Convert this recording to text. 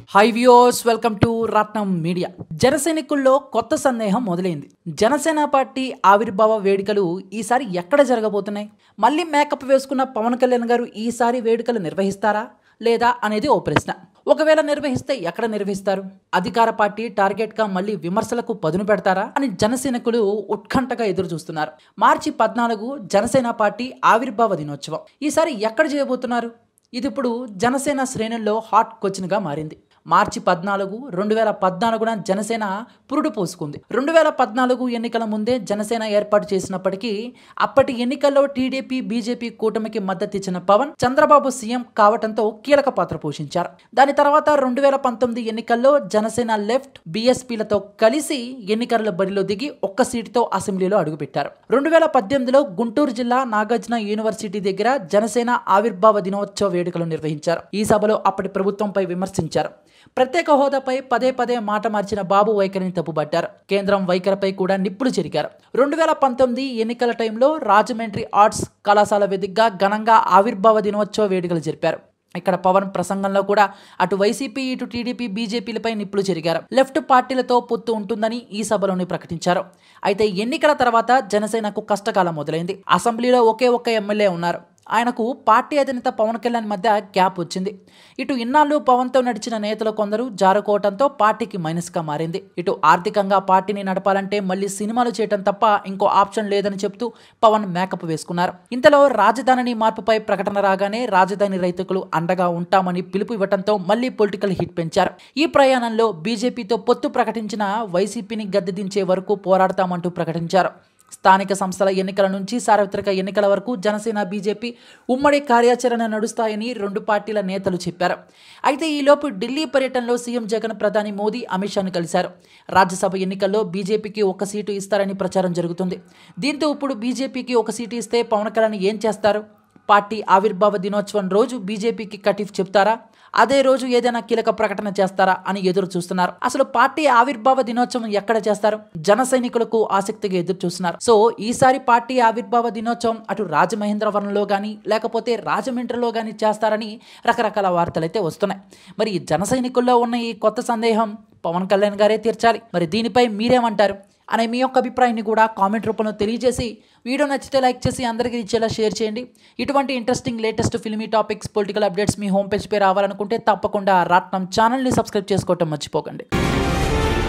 high viewers welcome to Ratnam media జనసైనికుల్లో కొత్త సందేహం మొదలైంది జనసేన పార్టీ ఆవిర్భావ వేడుకలు ఈసారి ఎక్కడ జరగబోతున్నాయి మళ్ళీ మేకప్ వేసుకున్న పవన్ కళ్యాణ్ గారు ఈసారి వేడుకలు నిర్వహిస్తారా లేదా అనేది ఓ ప్రశ్న ఒకవేళ నిర్వహిస్తే ఎక్కడ నిర్వహిస్తారు అధికార పార్టీ టార్గెట్గా మళ్ళీ విమర్శలకు పదును పెడతారా అని జనసేనకులు ఉత్కంఠగా ఎదురు చూస్తున్నారు మార్చి పద్నాలుగు జనసేన పార్టీ ఆవిర్భావ దినోత్సవం ఈసారి ఎక్కడ చేయబోతున్నారు ఇది ఇప్పుడు జనసేన శ్రేణుల్లో హాట్ క్వశ్చన్గా మారింది మార్చి పద్నాలుగు రెండు వేల పద్నాలుగున జనసేన పురుడు పోసుకుంది రెండు వేల పద్నాలుగు ఎన్నికల ముందే జనసేన ఏర్పాటు చేసినప్పటికీ అప్పటి ఎన్నికల్లో టీడీపీ బీజేపీ కూటమికి మద్దతు ఇచ్చిన పవన్ చంద్రబాబు సీఎం కావడంతో కీలక పాత్ర పోషించారు దాని తర్వాత రెండు వేల పంతొమ్మిది ఎన్నికల్లో జనసేన లెఫ్ట్ బీఎస్పీలతో కలిసి ఎన్నికల బరిలో దిగి ఒక్క సీటుతో అసెంబ్లీలో అడుగుపెట్టారు రెండు వేల పద్దెనిమిదిలో గుంటూరు జిల్లా నాగార్జున యూనివర్సిటీ దగ్గర జనసేన ఆవిర్భావ దినోత్సవ వేడుకలు నిర్వహించారు ఈ సభలో అప్పటి ప్రభుత్వంపై విమర్శించారు ప్రత్యేక హోదాపై పదే పదే మాట మార్చిన బాబు వైఖరిని తప్పుబట్టారు కేంద్రం వైఖరిపై కూడా నిప్పులు చెరిగారు రెండు వేల పంతొమ్మిది ఎన్నికల టైంలో రాజమండ్రి ఆర్ట్స్ కళాశాల వేదికగా ఘనంగా ఆవిర్భావ దినోత్సవ వేడుకలు జరిపారు ఇక్కడ పవన్ ప్రసంగంలో కూడా అటు వైసీపీ ఇటు టీడీపీ బీజేపీలపై నిప్పులు చెరిగారు లెఫ్ట్ పార్టీలతో పొత్తు ఉంటుందని ఈ సభలోని ప్రకటించారు అయితే ఎన్నికల తర్వాత జనసేనకు కష్టకాలం మొదలైంది అసెంబ్లీలో ఒకే ఒక్క ఎమ్మెల్యే ఉన్నారు ఆయనకు పార్టీ అధినేత పవన్ కళ్యాణ్ మధ్య గ్యాప్ వచ్చింది ఇటు ఇన్నాళ్ళు పవన్తో నడిచిన నేతలు కొందరు జారుకోవడంతో పార్టీకి మైనస్గా మారింది ఇటు ఆర్థికంగా పార్టీని నడపాలంటే మళ్ళీ సినిమాలు చేయటం తప్ప ఇంకో ఆప్షన్ లేదని చెప్తూ పవన్ మేకప్ వేసుకున్నారు ఇంతలో రాజధాని మార్పుపై ప్రకటన రాగానే రాజధాని రైతులు అండగా ఉంటామని పిలుపు ఇవ్వడంతో మళ్ళీ పొలిటికల్ హిట్ పెంచారు ఈ ప్రయాణంలో బీజేపీతో పొత్తు ప్రకటించిన వైసీపీని గద్దెదించే వరకు పోరాడతామంటూ ప్రకటించారు స్థానిక సంస్థల ఎన్నికల నుంచి సార్వత్రిక ఎన్నికల వరకు జనసేన బీజేపీ ఉమ్మడి కార్యాచరణ నడుస్తాయని రెండు పార్టీల నేతలు చెప్పారు అయితే ఈలోపు ఢిల్లీ పర్యటనలో సీఎం జగన్ ప్రధాని మోదీ అమిత్ షాను కలిశారు రాజ్యసభ ఎన్నికల్లో బీజేపీకి ఒక సీటు ఇస్తారని ప్రచారం జరుగుతుంది దీంతో ఇప్పుడు బీజేపీకి ఒక సీటు ఇస్తే పవన్ కళ్యాణ్ ఏం చేస్తారు పార్టీ ఆవిర్భావ దినోత్సవం రోజు బీజేపీకి కటిఫ్ చెప్తారా అదే రోజు ఏదైనా కీలక ప్రకటన చేస్తారా అని ఎదురు చూస్తున్నారు అసలు పార్టీ ఆవిర్భావ దినోత్సవం ఎక్కడ చేస్తారు జన సైనికులకు ఆసక్తిగా ఎదురు చూస్తున్నారు సో ఈసారి పార్టీ ఆవిర్భావ దినోత్సవం అటు రాజమహేంద్రవరంలో కానీ లేకపోతే రాజమండ్రిలో కానీ చేస్తారని రకరకాల వార్తలు అయితే వస్తున్నాయి మరి ఈ జన సైనికుల్లో ఉన్న ఈ కొత్త సందేహం పవన్ కళ్యాణ్ గారే తీర్చాలి మరి దీనిపై మీరేమంటారు అనే మీ యొక్క అభిప్రాయాన్ని కూడా కామెంట్ రూపంలో తెలియజేసి వీడియో నచ్చితే లైక్ చేసి అందరికీ ఇచ్చేలా షేర్ చేయండి ఇటువంటి interesting latest filmy topics political updates మీ హోమ్ పేజ్ పై రావాలనుకుంటే తప్పకుండా రాట్నం ఛానల్ని సబ్స్క్రైబ్ చేసుకోవటం మర్చిపోకండి